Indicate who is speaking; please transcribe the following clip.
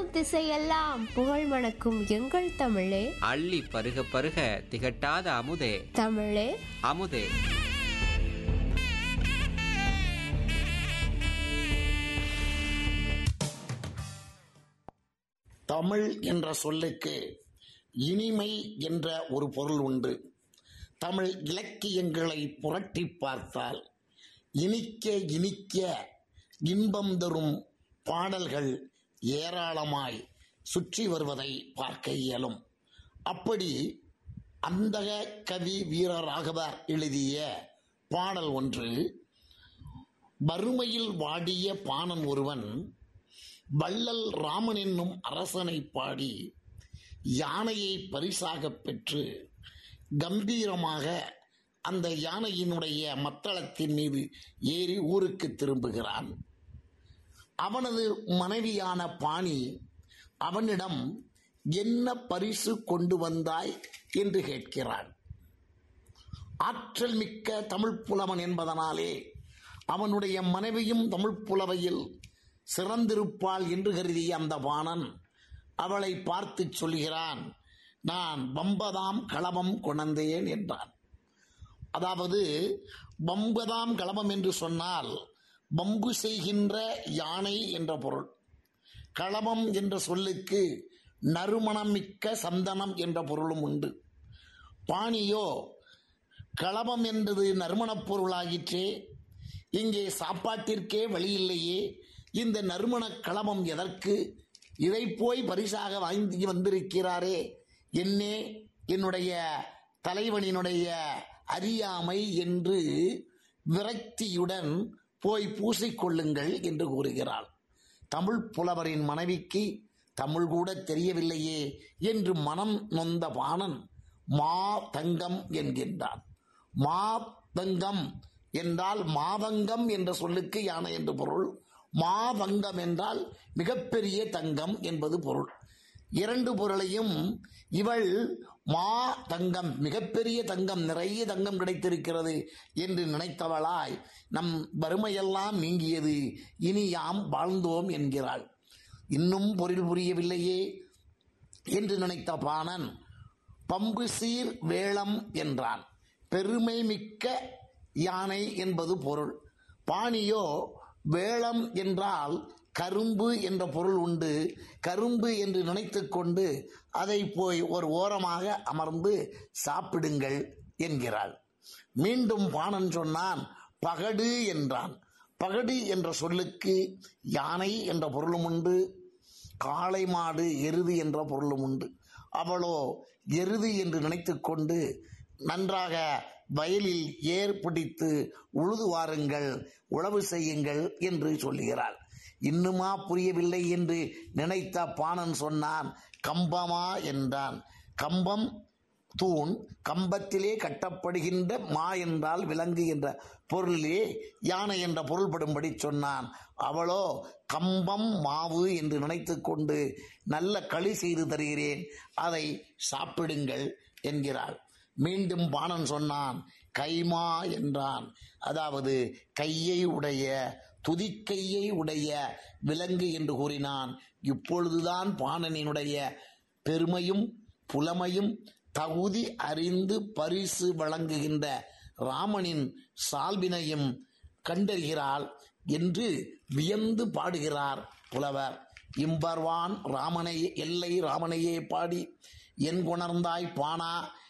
Speaker 1: போகும் திசையெல்லாம் புகழ் மணக்கும் எங்கள் தமிழே
Speaker 2: அள்ளி பருக பருக திகட்டாத அமுதே
Speaker 1: தமிழே
Speaker 2: அமுதே
Speaker 3: தமிழ் என்ற சொல்லுக்கு இனிமை என்ற ஒரு பொருள் உண்டு தமிழ் இலக்கியங்களை புரட்டி பார்த்தால் இனிக்க இனிக்க இன்பம் தரும் பாடல்கள் ஏராளமாய் சுற்றி வருவதை பார்க்க இயலும் அப்படி அந்தக கவி வீரராகவர் எழுதிய பாடல் ஒன்று வறுமையில் வாடிய பாணன் ஒருவன் வள்ளல் ராமன் என்னும் அரசனை பாடி யானையை பரிசாகப் பெற்று கம்பீரமாக அந்த யானையினுடைய மத்தளத்தின் மீது ஏறி ஊருக்கு திரும்புகிறான் அவனது மனைவியான பாணி அவனிடம் என்ன பரிசு கொண்டு வந்தாய் என்று கேட்கிறான் ஆற்றல் மிக்க தமிழ் புலவன் என்பதனாலே அவனுடைய மனைவியும் தமிழ் புலவையில் சிறந்திருப்பாள் என்று கருதிய அந்த பாணன் அவளை பார்த்து சொல்கிறான் நான் பம்பதாம் களபம் கொணர்ந்தேன் என்றான் அதாவது பம்பதாம் களபம் என்று சொன்னால் பம்பு செய்கின்ற யானை என்ற பொருள் களபம் என்ற சொல்லுக்கு நறுமணம் மிக்க சந்தனம் என்ற பொருளும் உண்டு பாணியோ களபம் என்பது நறுமணப் பொருளாயிற்றே இங்கே சாப்பாட்டிற்கே வழியில்லையே இந்த நறுமணக் களபம் எதற்கு இதை போய் பரிசாக வாங்கி வந்திருக்கிறாரே என்னே என்னுடைய தலைவனினுடைய அறியாமை என்று விரக்தியுடன் போய் பூசிக்கொள்ளுங்கள் என்று கூறுகிறாள் தமிழ் புலவரின் மனைவிக்கு தமிழ் கூட தெரியவில்லையே என்று மனம் நொந்த பாணன் மா தங்கம் என்கின்றான் மா தங்கம் என்றால் மாதங்கம் என்ற சொல்லுக்கு யானை என்று பொருள் மாதங்கம் என்றால் மிகப்பெரிய தங்கம் என்பது பொருள் இரண்டு பொருளையும் இவள் மா தங்கம் மிகப்பெரிய தங்கம் நிறைய தங்கம் கிடைத்திருக்கிறது என்று நினைத்தவளாய் நம் வறுமையெல்லாம் நீங்கியது இனி யாம் வாழ்ந்தோம் என்கிறாள் இன்னும் பொருள் புரியவில்லையே என்று நினைத்த பாணன் பம்பு சீர் வேளம் என்றான் பெருமை மிக்க யானை என்பது பொருள் பாணியோ வேளம் என்றால் கரும்பு என்ற பொருள் உண்டு கரும்பு என்று நினைத்து கொண்டு அதை போய் ஒரு ஓரமாக அமர்ந்து சாப்பிடுங்கள் என்கிறாள் மீண்டும் பாணன் சொன்னான் பகடு என்றான் பகடு என்ற சொல்லுக்கு யானை என்ற பொருளும் உண்டு காளை மாடு எருது என்ற பொருளும் உண்டு அவளோ எருது என்று நினைத்து கொண்டு நன்றாக வயலில் ஏர் பிடித்து உழுது வாருங்கள் உழவு செய்யுங்கள் என்று சொல்லுகிறாள் இன்னுமா புரியவில்லை என்று நினைத்த பாணன் சொன்னான் கம்பமா என்றான் கம்பம் தூண் கம்பத்திலே கட்டப்படுகின்ற மா என்றால் விலங்கு என்ற பொருளிலே யானை என்ற பொருள்படும்படி சொன்னான் அவளோ கம்பம் மாவு என்று நினைத்து கொண்டு நல்ல களி செய்து தருகிறேன் அதை சாப்பிடுங்கள் என்கிறாள் மீண்டும் பாணன் சொன்னான் கைமா என்றான் அதாவது கையை உடைய துதிக்கையை உடைய விலங்கு என்று கூறினான் இப்பொழுதுதான் பாணனினுடைய பெருமையும் புலமையும் தகுதி அறிந்து பரிசு வழங்குகின்ற ராமனின் சால்பினையும் கண்டறிகிறாள் என்று வியந்து பாடுகிறார் புலவர் இம்பர்வான் ராமனை எல்லை ராமனையே பாடி என் குணர்ந்தாய் பானா